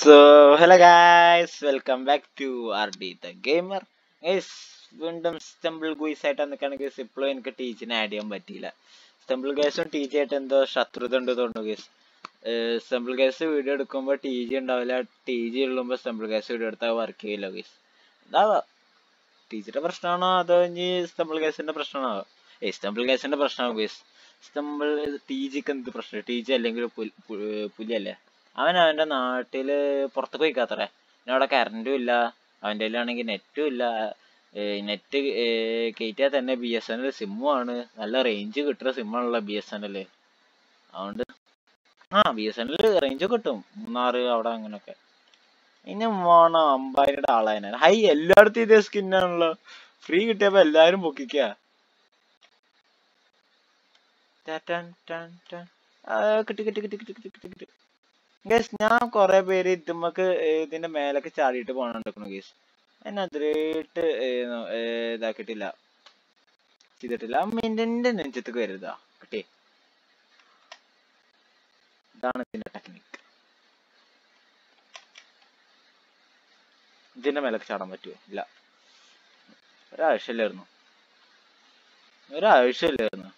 So hello guys welcome back to R D the gamer guys വീണ്ടും Stumble Guys ആയിട്ട് നിൽക്കുകയാണെങ്കിൽ ഇപ്പോഴും എനിക്ക് ടീച്ചിനെ ആഡ് ചെയ്യാൻ പറ്റിയില്ല സ്റ്റംബിൾ ഗൈസും ടീച്ചി ആയിട്ട് എന്തോ ശത്രുത ഉണ്ട് തോന്നുന്നു ഗൈസ് സ്റ്റംബിൾ ഗൈസ് വീഡിയോ എടുക്കുമ്പോൾ ടി ജി ഉണ്ടാവില്ല ടി ജി ഉള്ളുമ്പോൾ സ്റ്റംബിൾ ഗൈസ് വീഡിയോ എടുത്താൽ വർക്ക് ചെയ്യില്ല ഗൈസ് അതാവാ ടീച്ചറുടെ പ്രശ്നമാണോ അതോ ഇനി സ്റ്റംബിൾ ഗൈസിന്റെ പ്രശ്നമാണോ ഏയ് സ്റ്റംബിൾ ഗൈസിന്റെ പ്രശ്നമാവും ഗൈസ് സ്റ്റംബിൾ ടി ജിക്ക് എന്ത് പ്രശ്നം ടി ജി അല്ലെങ്കിൽ പുലിയല്ലേ അവൻ അവന്റെ നാട്ടില് പുറത്ത് പോയി കാത്തറേ പിന്നെ അവിടെ കറണ്ടും ഇല്ല അവൻ്റെ കയ്യിലാണെങ്കിൽ നെറ്റും ഇല്ല നെറ്റ് കയറ്റിയാൽ തന്നെ ബി എസ് എൻ എൽ സിമ്മും ആണ് നല്ല റേഞ്ച് കിട്ടുന്ന സിമ്മാണല്ലോ ബി എസ് എൻ എൽ അതുകൊണ്ട് ആ B S N L range കിട്ടും മൂന്നാറ് അവിടെ അങ്ങനെയൊക്കെ ഇനി വേണം അമ്പാരിയുടെ ആളായന ഹൈ എല്ലായിടത്തും ഇതേ സ്കിന്നാണല്ലോ ഫ്രീ കിട്ടിയപ്പോ എല്ലാരും പൊക്കിക്ക കിട്ടി കിട്ടി കിട്ടി കിട്ടി കിട്ടി കിട്ടി കിട്ടി ഗേസ് ഞാൻ കൊറേ പേര് ഇതുമ്മക്ക് ഇതിന്റെ മേലൊക്കെ ചാടിയിട്ട് പോകണുണ്ടാക്കണു ഗേസ് എന്നെ അതിലായിട്ട് ഇതാക്കിയിട്ടില്ല ചെയ്തിട്ടില്ല അമ്മീൻ്റെ നെഞ്ചത്തേക്ക് വരുതാ കിട്ടി ഇതാണ് ഇതിന്റെ ടെക്നിക്ക് ഇതിന്റെ മേലൊക്കെ ചാടാൻ പറ്റുമോ ഇല്ല ഒരാവശ്യമില്ലായിരുന്നു ഒരാവശ്യമില്ലായിരുന്നു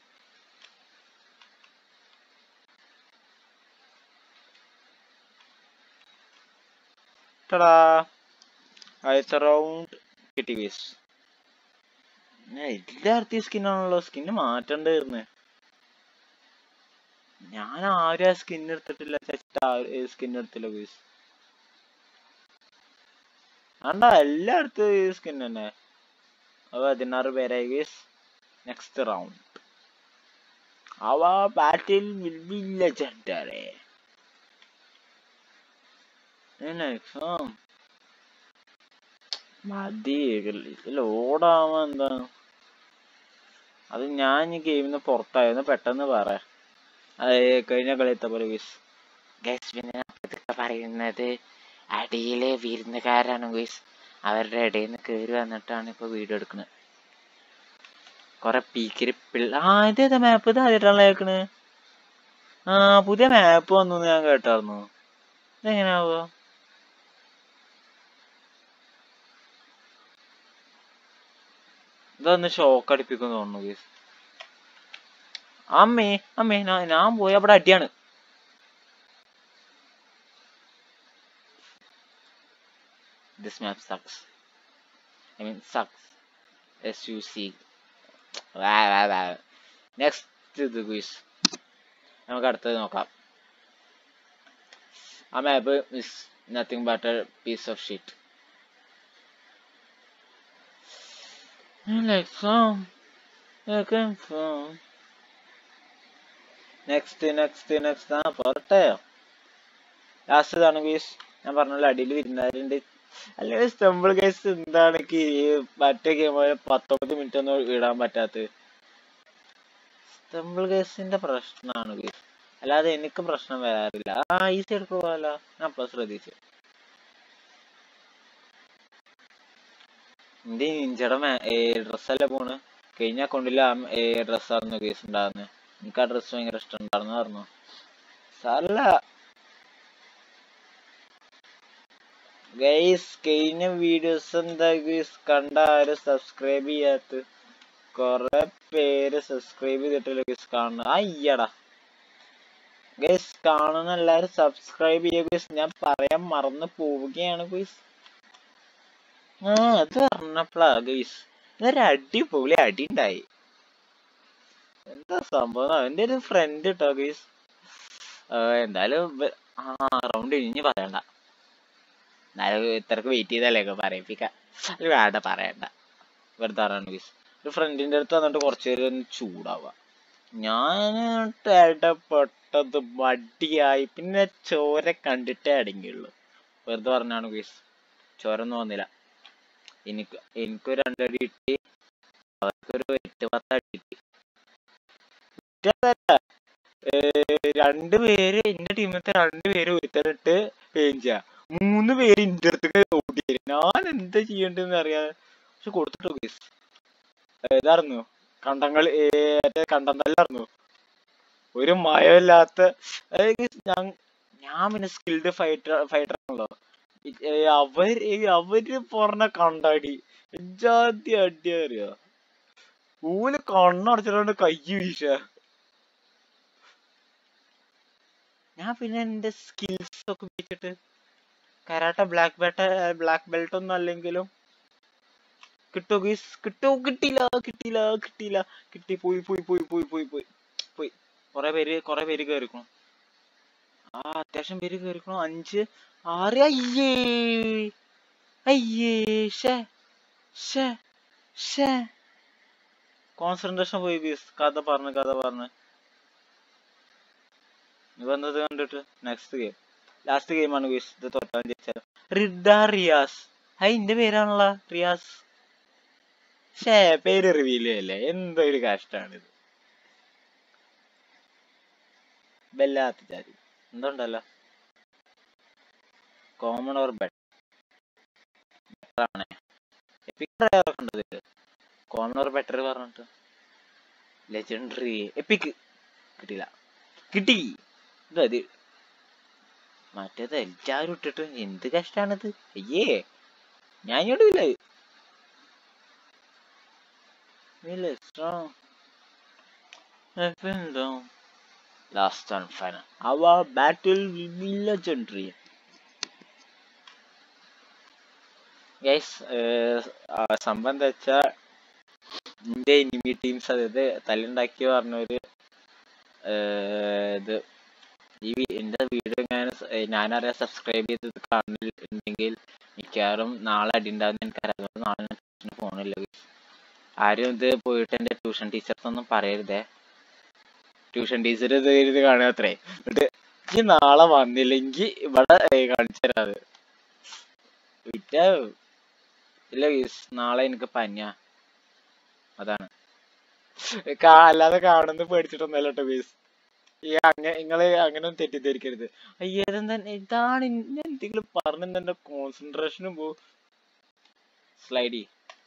ടടാ ആദ്യത്തെ റൗണ്ട് കിട്ടി വേസ് എല്ലായിടത്തും ഈ സ്കിന്നാണല്ലോ സ്കിന്ന് മാറ്റണ്ടായിരുന്നു ഞാൻ ആരും ആ സ്കിൻ എടുത്തിട്ടില്ല ചേട്ടാ സ്കിൻ എടുത്തില്ല വേസ് ആണ്ടാ എല്ലായിടത്തും ഈ സ്കിൻ തന്നെ അത് പതിനാറ് പേരായി വേസ് നെക്സ്റ്റ് റൗണ്ട് അവ battle will be legendary exam മതി ലോഡാവാ എന്താ അത് ഞാൻ ഈ ഗെയിമിൽ നിന്ന് പുറത്തായിരുന്നു പെട്ടെന്ന് പറ കഴിഞ്ഞ കളിയത്തെ പോലെ ഗീസ് ഗൈസ് പിന്നെ അപ്പത്തൊക്കെ പറയുന്നത് അടിയിലെ വിരുന്നുകാരാണ് ഗൈസ് അവരുടെ ഇടയിൽ നിന്ന് കയറി വന്നിട്ടാണ് ഇപ്പൊ വീഡിയോ എടുക്കുന്നത് കൊറേ പീക്കിരി പിള്ള ആ ഇതേതാ മാപ്പ് ഇത് ആദ്യമായിട്ടാണല്ലോ കേൾക്കണ് ആ പുതിയ മാപ്പ് വന്നു ഞാൻ കേട്ടായിരുന്നു ഇതെങ്ങനെയാവോ ഇതൊന്ന് ഷോക്ക് അടിപ്പിക്കുന്നു തോന്നുന്നു ഗീസ് അമ്മേ അമ്മേ ഞാൻ പോയി അവിടെ അടിയാണ് this map sucks i mean sucks as you see wow, wow, wow. next to the quiz നമുക്ക് അടുത്തത് നോക്കാം ആ map is nothing but a piece of sheet like some looking for next next next ആ പോരട്ടെ last ഇതാണ് ഗീസ് ഞാൻ പറഞ്ഞല്ലോ അടിയിൽ വിരുന്നാരുണ്ട് അല്ലെങ്കിൽ സ്റ്റംബിൾ കേസ് എന്താണ് മറ്റേ ഗെയിം പത്തൊമ്പത് മിനിറ്റ് ഒന്നും ഇടാൻ പറ്റാത്തത് സ്റ്റംബിൾ കേസിന്റെ പ്രശ്നമാണ് ഗീസ് അല്ലാതെ എനിക്ക് പ്രശ്നം വരാറില്ല ആ ഈസി എടുക്കുക പോകാലോ ഞാൻ അപ്പൊ ശ്രദ്ധിച്ചു എന്റെ നിഞ്ചയുടെ ഡ്രസ്സല്ലേ പോണ് കഴിഞ്ഞ അക്കൗണ്ടിൽ ആ ഡ്രസ്സായിരുന്നു കേസ് ഉണ്ടാകുന്നത് എനിക്ക് ആ ഡ്രസ്സ് ഭയങ്കര ഇഷ്ടം ഉണ്ടായിരുന്നു പറഞ്ഞു സാറല്ല ഗൈസ് കഴിഞ്ഞ വീഡിയോസ് എന്താ ഗൈസ് കണ്ട ആരും സബ്സ്ക്രൈബ് ചെയ്യാത്ത കൊറേ പേര് സബ്സ്ക്രൈബ് ചെയ്തിട്ടില്ല ഗൈസ് കാണുന്ന അയ്യടാ ഗൈസ് കാണുന്ന എല്ലാരും സബ്സ്ക്രൈബ് ചെയ്യുക ഗൈസ് ഞാൻ പറയാൻ മറന്നു പോവുകയാണ് ഗൈസ് ആ അത് പറഞ്ഞപ്പോഴാ ഗൈസ് ഇതൊരു അടിപൊളി അടി ഉണ്ടായി എന്താ സംഭവം എന്റെ ഒരു ഫ്രണ്ട് കേട്ടോ ഗൈസ് എന്തായാലും ആ റൗണ്ട് ഇനി പറയണ്ട എന്നാലും ഇത്രക്ക് വെയിറ്റ് ചെയ്തല്ലേ പറയിപ്പിക്കാം വേണ്ട പറയണ്ട വെറുതെ പറയണ്ട ഗൈസ് ഒരു ഫ്രണ്ടിന്റെ അടുത്ത് വന്നിട്ട് കുറച്ചു നേരം ഒന്ന് ചൂടാവുക ഞാൻ ഇടപെട്ടത് മടിയായി പിന്നെ ചോര കണ്ടിട്ടേ അടങ്ങിയുള്ളൂ വെറുതെ പറഞ്ഞാണ് ഗൈസ് ചോര ഒന്നും വന്നില്ല എനിക്ക് എനിക്കൊരു രണ്ടടി കിട്ടി അവർക്കൊരു എട്ട് പത്ത് അടി കിട്ടി രണ്ട് പേര് എന്റെ ടീമിലത്തെ രണ്ട് പേര് ഒരുത്തനിട്ട് പേഞ്ച മൂന്ന് പേര് എന്റെ അടുത്തേക്ക് ഓടി ഞാൻ എന്താ ചെയ്യണ്ടെന്ന് അറിയാതെ പക്ഷെ കൊടുത്തിട്ടു ഗീസ് ഇതായിരുന്നു കണ്ടങ്ങൾ മറ്റേ കണ്ടന്തല്ലായിരുന്നു ഒരു മയമില്ലാത്ത ഞാൻ ഞാൻ പിന്നെ സ്കിൽഡ് ഫൈറ്റർ ഫൈറ്റർ നടക്കണല്ലോ ഇ- ഏ, അവര് ഏ, അവര് പറഞ്ഞ കണ്ടാടി ജാതി അടി അറിയോ ഊല് കണ്ണടച്ചിട്ടുണ്ട് കൈ വീശ ഞാൻ പിന്നെ എന്റെ സ്കിൽസ് ഒക്കെ ഉപയോഗിച്ചിട്ട് karate black belt black belt ഒന്നും അല്ലെങ്കിലും കിട്ടോ ഗീസ് കിട്ടോ കിട്ടിയില്ല കിട്ടിയില്ല കിട്ടിയില്ല കിട്ടി പോയി പോയി പോയി പോയി പോയി പോയി പോയി കൊറേ പേര് കൊറേ പേര് കേറിക്കണു ആ അത്യാവശ്യം പേര് കേറിക്കണു അഞ്ച് ആറ് അയ്യേ അയ്യേ ഷേ ഷേ ഷേ കോൺസെൻട്രേഷൻ പോയി ഗീസ് കഥ പറഞ്ഞ് കഥ പറഞ്ഞ് ഇത് വന്നത് കണ്ടിട്ട് നെക്സ്റ്റ് ഗെയിം ലാസ്റ്റ് ഗെയിമാണ് ഗീസ് ഇത് തൊട്ടാൻ ജയിച്ചാലോ റിഡ റിയാസ് ഹൈ ഇന്റെ പേരാണല്ലോ റിയാസ് ഷേ പേര് റിവീൽ ചെയ്യല്ലേ എന്തൊരു കഷ്ടാണിത് ബെല്ലാത്ത ജാതി എന്തുണ്ടല്ലോ കോമൺ ഓർ ബെറ്റർ ആണ് എപ്പിക് കണ്ടത് കോമൺ ഓർ ബെറ്റർ പറഞ്ഞിട്ട് ലെജൻഡറി എപ്പിക് കിട്ടിയില്ല കിട്ടി ഇത് മറ്റേത് എല്ലാരും ഇട്ടിട്ട് എന്ത് കഷ്ടാണിത് അയ്യേ ഞാൻ ഇങ്ങോട്ട് ഇല്ല ഇല്ല strong. Up and down. Last and final. Our battle will be legendary. Guys, സംഭവം എന്താ വെച്ചാ എന്റെ എനിമി ടീംസ് അതായത് തല്ലുണ്ടാക്കി പറഞ്ഞൊരു ഇത് ഈ വി- എന്റെ വീഡിയോ ഞാൻ ഞാനറിയാൻ സബ്സ്ക്രൈബ് ചെയ്ത് കാണുന്നുണ്ടെങ്കിൽ മിക്കവാറും നാളെ അടി ഉണ്ടാവുന്ന എനിക്കറിയാം അതുകൊണ്ട് നാളെ ഞാൻ ഫോണില്ല ആരും ഇത് പോയിട്ട് എന്റെ ട്യൂഷൻ ടീച്ചർക്ക് ഒന്നും പറയരുതേ ട്യൂഷൻ ടീച്ചർ ഇത് ഇത് കാണുക അത്രേ എന്നിട്ട് ഈ നാളെ വന്നില്ലെങ്കിൽ ഇവിടെ കാണിച്ചു തരാത് വിറ്റ ഇല്ല ഗീസ് നാളെ എനിക്ക് പനിയാ അതാണ് കാ- അല്ലാതെ കാണുന്ന പേടിച്ചിട്ടൊന്നല്ല കേട്ടോ ഗീസ് ഈ അങ്ങ നിങ്ങള് അങ്ങനെ ഒന്നും തെറ്റിദ്ധരിക്കരുത് അയ്യേ ഇതെന്താ ഇതാണ് ഇന്ന എന്തെങ്കിലും പറഞ്ഞ എന്റെ കോൺസെൻട്രേഷനും പോ സ്ലൈഡി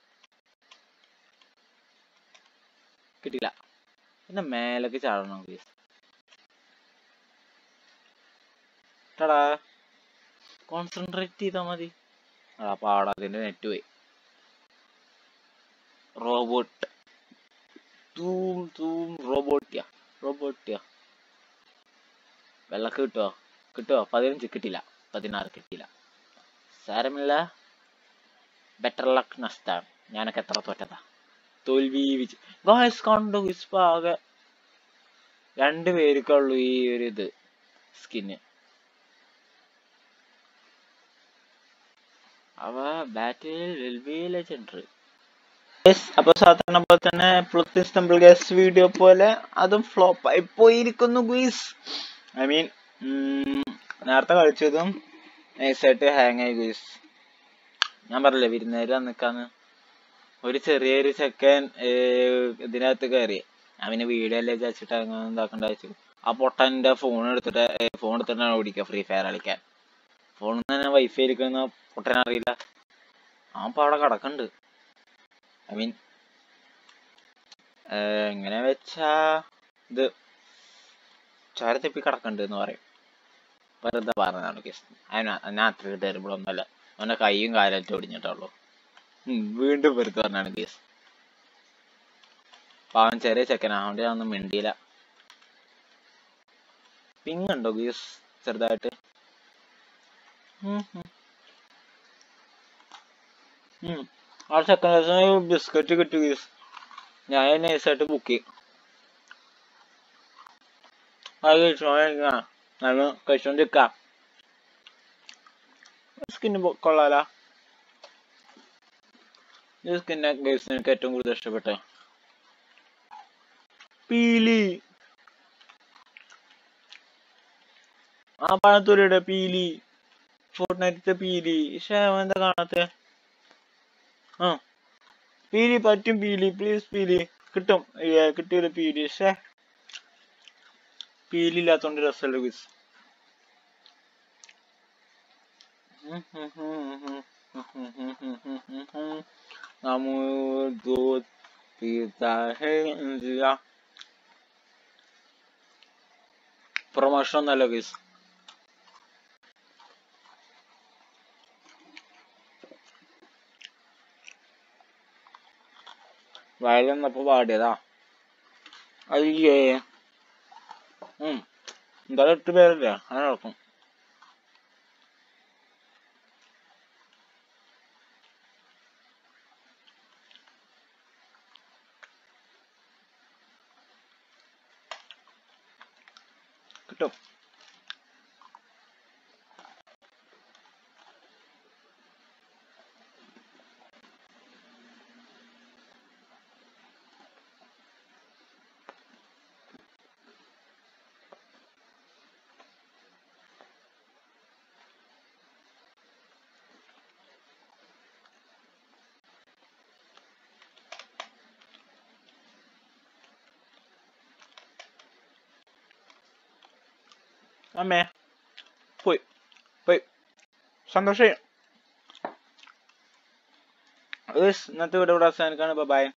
കിട്ടില്ല പിന്നെ മേലേക്ക് ചാടണം ഗീസ് ടാടാ കോൺസെൻട്രേറ്റ് ചെയ്താ മതി ആ പാടാ അതിന്റെ നെറ്റ് പോയി റോബോട്ട് തൂം തൂം റോബോട്ടിയ റോബോട്ടിയ വെള്ളക്ക് കിട്ടുവോ കിട്ടുവോ പതിനഞ്ച് കിട്ടില്ല പതിനാറ് കിട്ടില്ല സാരമില്ല ബെറ്റർ ലക്ക് നഷ്ടാണ് ഞാനൊക്കെ എത്ര തോറ്റതാ തോൽവി വിജ് ഗായ്സ് കണ്ടു ഇപ്പൊ ആകെ രണ്ട് പേർക്കുള്ളൂ ഈ ഒരു ഇത് സ്കിന്ന് അവ ബാറ്റിൽ വിൽ ബി ലെജൻഡറി അപ്പൊ സാധാരണ പോലെ തന്നെ പ്ലുത്തിൻ ടെമ്പിൾ ഗ്യാസ് വീഡിയോ പോലെ അതും ഫ്ലോപ്പ് ആയി പോയിരിക്കുന്നു ഗുയിസ് ഐ മീൻ നേരത്തെ കളിച്ചതും നൈസായിട്ട് ഹാങ് ആയി ഗുയിസ് ഞാൻ പറഞ്ഞില്ലേ വിരുന്നേര് നിക്കാന്ന് ഒരു ചെറിയൊരു ചെക്കൻ ഇതിനകത്ത് കയറി ഞാൻ പിന്നെ വീഡിയോ അല്ലേ വെച്ചിട്ട് അങ്ങനെ ഇതാക്കണ്ട വെച്ചു ആ പൊട്ടന്റെ ഫോൺ എടുത്തിട്ട് ഫോൺ എടുത്തിട്ടാണ് ഓടിക്കുക ഫ്രീ ഫയർ കളിക്കാൻ ഫോണിൽ നിന്ന് തന്നെ വൈഫൈ എടുക്കുന്ന പൊട്ടൻ അറിയില്ല അവൻ ഇപ്പൊ അവിടെ കിടക്കണ്ട് ഐ മീൻ എങ്ങനെ വെച്ചാ ഇത് ചാരത്തെപ്പി കിടക്കണ്ട് എന്ന് പറയും വെറുതെ പറഞ്ഞതാണ് കേസ് ഞാൻ അത്ര ടെറിബിൾ ഒന്നുമല്ല അവന്റെ കൈയും കാലറ്റും ഒടിഞ്ഞിട്ടുള്ളൂ ഉം, വീണ്ടും വെറുതെ പറഞ്ഞാണ് കേസ് പാവൻ ചെറിയ ചെക്കനാ അതുകൊണ്ട് ഞാൻ ഒന്നും മിണ്ടിയില്ല പിങ് ഉണ്ടോ ഗീസ് ചെറുതായിട്ട് ഉം, ഉം. ഉം. ആ സെക്കൻഡ് ദിവസം ബിസ്ക്കറ്റ് കിട്ടി ഗീസ് ഞാൻ നൈസായിട്ട് ബുക്ക് ചെയ്യും അത് കഴിച്ചോണ്ടിരിക്കാം നമ്മൾ കഴിച്ചോണ്ടിരിക്കാം സ്കിന്ന് കൊള്ളാല ഈ സ്കിന്നെ ഗേൾസ് എനിക്ക് ഏറ്റവും കൂടുതൽ ഇഷ്ടപ്പെട്ട പീലി ആ പഴത്തൊലിയുടെ പീലി ഫോർട്ട്നൈറ്റത്തെ പീലി പക്ഷേ അവൻ എന്താ കാണാത്തെ ആ പീലി പറ്റും പീലി പ്ലീസ് പീലി കിട്ടും ഏ, കിട്ടിയൊരു പീലി പക്ഷേ പീലി ഇല്ലാത്തോണ്ട് രസമല്ല ഗീസ് अमूल दूध पीता है इंडिया പ്രൊമോഷൻ ഒന്നല്ല ഗീസ് വയലിൽ നിന്നപ്പോ പാടിയതാ അയ്യേ ഉം എന്തായാലും എട്ട് പേരല്ലേ അങ്ങനെ നടക്കും കിട്ടും അമ്മേ പോയി പോയി സന്തോഷം ഇന്നത്തെ വീഡിയോ ഇവിടെ അവസാനിക്കാണ് ബൈ